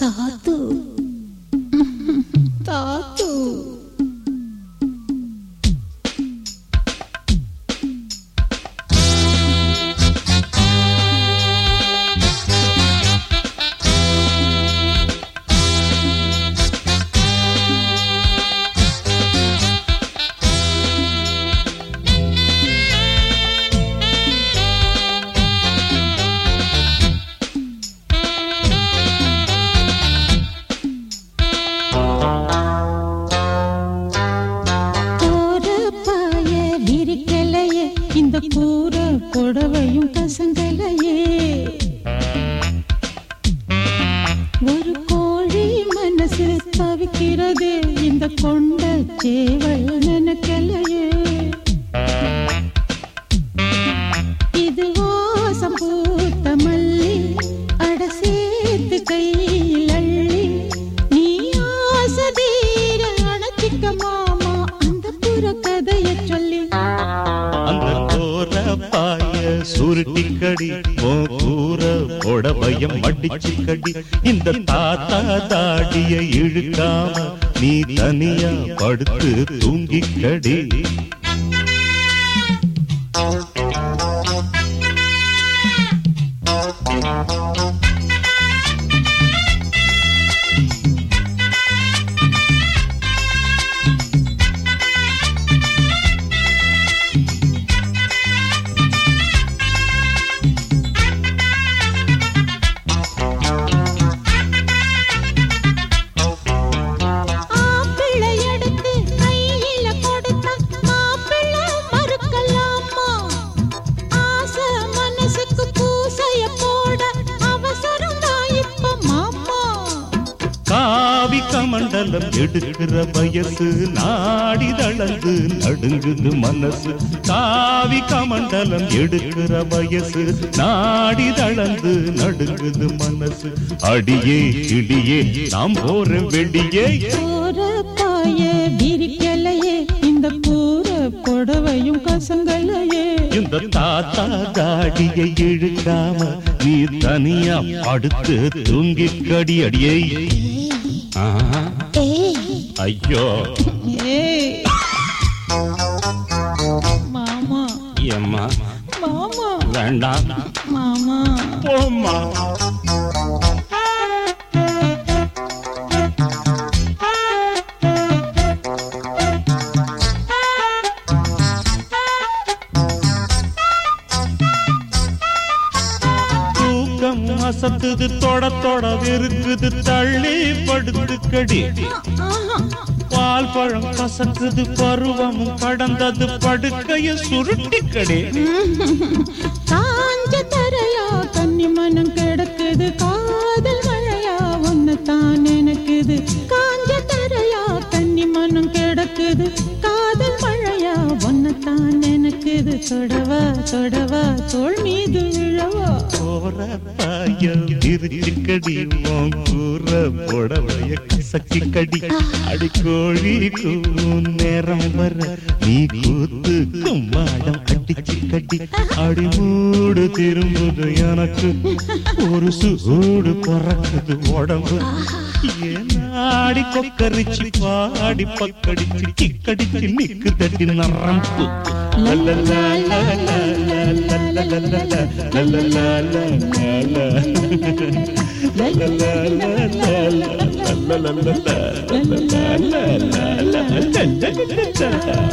தாத்து தாத்து போற பாய விரிக்கலையே இந்த கூற புடவையும் கசங்கலையே ஒரு கோழி மனசு தவிக்கிறதே இந்த கொண்ட சேவல் நினைக்கலையே இது வாசம் பூத்த மல்லி அட சேர்த்து கையில் அள்ளி நீ ஆசதீர அணைச்சிக்க மாமா அந்த புற கதைய சொல்லி அந்த கோர பாய சுருட்டி கடி ஓ கூற புடவையம் மடிச்சு கடி இந்த தாத்தா தாடிய இழுக்காம நீ தனியா படுத்து தூங்கி கடி ஆப்பிளை எடுத்து கையில கொடுத்தா மாப்பிள்ளை மறுக்கலாமா ஆசை மனசுக்கு பூசைய போட அவசரம் தான் இப்ப மாமா காவி கமண்டலம் எடுக்கிற வயசு நாடி தளர்ந்து நடுங்குது மனசு காவி கமண்டலம் எடுக்கிற வயசு நாடி தளர்ந்து நடுங்குது மனசு அடியே இடியே நாம் போற வெடியே போற பாய விரிக்கலையே இந்த கூற புடவையும் கசங்கலையே இந்த தாத்தா தாடியை இழுக்காம நீ தனியா படுத்து தூங்கி கடி அடியே ஆஹா, ஐயோ ஏய் மாமா அம்மா மாமா வேண்டாம் மாமா போம்மா தூக்கம் அசத்துது தொட தொட இருக்குது தள்ளி படுத்து கடி பால் பழம் கசக்குது பருவமும் கடந்தது படுக்கைய சுருட்டி கடி காஞ்ச தரையா கன்னி மனம் கிடக்குது காதல் மழையா ஒன்னு தான் நினைக்குது காஞ்ச தரையா கன்னி மனம் கிடக்குது காதல் மழையா ஒன்னு தான் நினைக்குது தொடவா தொடவா தோள் மீது விழவா போற பாயம் விரிச்சு கடி உன் கூற புடவைய கசக்கி கடி அடி கோழி கூவும் நேரம் வர நீ கூத்து கும்மாடம் அடிச்சு கடி அடி மூடு திரும்புது எனக்கு ஒரு சூடு பறக்குது உடம்பு ஏனாடி கொக்கரிச்சு பாடி பக்கடிச்சு கிக்கடிச்சு நிக்கு தட்டி நரம்பு லல்லலா லல்லலா லல்லலா லல்லலா லல்லலா லல்லலா